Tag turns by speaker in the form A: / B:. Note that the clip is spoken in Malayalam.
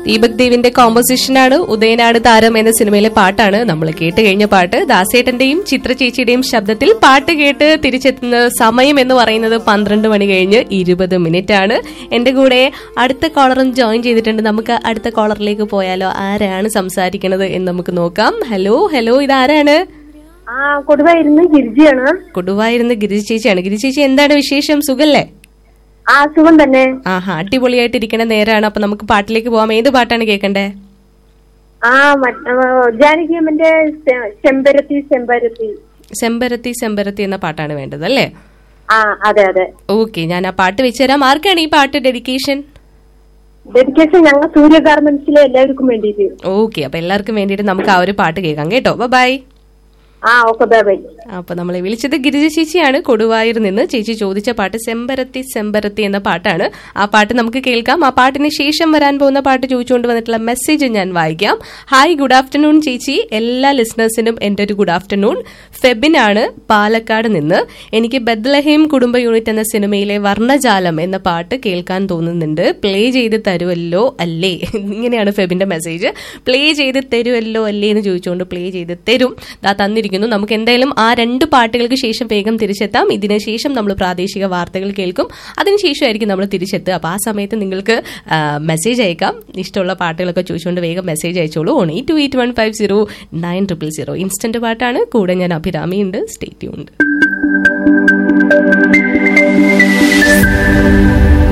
A: ദീപക് ദേവിന്റെ കോമ്പോസിഷനാണ് ഉദയനാട് താരം എന്ന സിനിമയിലെ പാട്ടാണ് നമ്മൾ കേട്ട് കഴിഞ്ഞ പാട്ട് ദാസേട്ടന്റെയും ചിത്ര ചേച്ചിയുടെയും ശബ്ദത്തിൽ പാട്ട് കേട്ട് തിരിച്ചെത്തുന്ന സമയം എന്ന് പറയുന്നത് പന്ത്രണ്ട് മണി കഴിഞ്ഞ് ഇരുപത് മിനിറ്റ് ആണ് എന്റെ കൂടെ അടുത്ത കോളറും ജോയിൻ ചെയ്തിട്ടുണ്ട് നമുക്ക് അടുത്ത കോളറിലേക്ക് പോയാലോ ആരാണ് സംസാരിക്കുന്നത് എന്ന് നമുക്ക് നോക്കാം ഹലോ ഹലോ ഇതാരാണ്
B: ആ കൊടുവായിരുന്നു ഗിരിജിയാണ്
A: കൊടുവായിരുന്ന ഗിരിജ ചേച്ചിയാണ് ഗിരിജ ചേച്ചി എന്താണ് വിശേഷം സുഖല്ലേ
B: ആ സുഖം തന്നെ
A: ആഹാ അടിപൊളിയായിട്ട് ഇരിക്കുന്ന നേരാണ് അപ്പൊ നമുക്ക് പാട്ടിലേക്ക് പോവാം ഏത് പാട്ടാണ് കേൾക്കണ്ടേ
B: ആ മറ്റ്- ആ, ജാനകി അമ്മന്റെ ചെ- ചെമ്പരത്തി ചെമ്പരത്തി
A: സെമ്പരത്തി സെമ്പരത്തി എന്ന പാട്ടാണ് വേണ്ടത് അല്ലേ
B: ആ അതെ അതെ
A: ഓക്കെ ഞാൻ ആ പാട്ട് വെച്ചുതരാം ആർക്കാണ് ഈ പാട്ട് ഡെഡിക്കേഷൻ
B: ഡെഡിക്കേഷൻ ഞങ്ങൾ സൂര്യ ഗാർമെന്റ്സിലെ എല്ലാവർക്കും വേണ്ടിയിട്ട്
A: ഓക്കെ അപ്പൊ എല്ലാവർക്കും വേണ്ടിയിട്ട് നമുക്ക് ആ ഒരു പാട്ട് കേൾക്കാം കേട്ടോ ബൈ
B: ആ ഓക്കെ ബൈ ബൈ
A: അപ്പൊ നമ്മളെ വിളിച്ചത് ഗിരിജ ചേച്ചിയാണ് കൊടുവായൂർ നിന്ന് ചേച്ചി ചോദിച്ച പാട്ട് സെമ്പരത്തി സെമ്പരത്തി എന്ന പാട്ടാണ് ആ പാട്ട് നമുക്ക് കേൾക്കാം ആ പാട്ടിന് ശേഷം വരാൻ പോകുന്ന പാട്ട് ചോദിച്ചുകൊണ്ട് വന്നിട്ടുള്ള മെസ്സേജ് ഞാൻ വായിക്കാം ഹായ് ഗുഡ് ആഫ്റ്റർനൂൺ ചേച്ചി എല്ലാ ലിസണേഴ്സിനും എന്റെ ഒരു ഗുഡ് ആഫ്റ്റർനൂൺ ഫെബിൻ ആണ് പാലക്കാട് നിന്ന് എനിക്ക് ബദ്ലഹേം കുടുംബ യൂണിറ്റ് എന്ന സിനിമയിലെ വർണ്ണജാലം എന്ന പാട്ട് കേൾക്കാൻ തോന്നുന്നുണ്ട് പ്ലേ ചെയ്ത് തരുമല്ലോ അല്ലേ ഇങ്ങനെയാണ് ഫെബിന്റെ മെസ്സേജ് പ്ലേ ചെയ്ത് തരുമല്ലോ അല്ലേ എന്ന് ചോദിച്ചുകൊണ്ട് പ്ലേ ചെയ്ത് തരും ദാ തന്നിരിക്കുന്നു നമുക്ക് എന്തായാലും ആ രണ്ട് പാട്ടുകൾക്ക് ശേഷം വേഗം തിരിച്ചെത്താം ഇതിന് ശേഷം നമ്മൾ പ്രാദേശിക വാർത്തകൾ കേൾക്കും അതിനുശേഷമായിരിക്കും നമ്മൾ തിരിച്ചെത്തുക അപ്പോൾ ആ സമയത്ത് നിങ്ങൾക്ക് മെസ്സേജ് അയക്കാം ഇഷ്ടമുള്ള പാട്ടുകളൊക്കെ ചോദിച്ചുകൊണ്ട് വേഗം മെസ്സേജ് അയച്ചോളൂ on eight two eight one five zero nine triple zero instant പാട്ടാണ് കൂടെ ഞാൻ അഭിരാമിയുണ്ട് സ്റ്റേറ്റ്യൂണ്ട്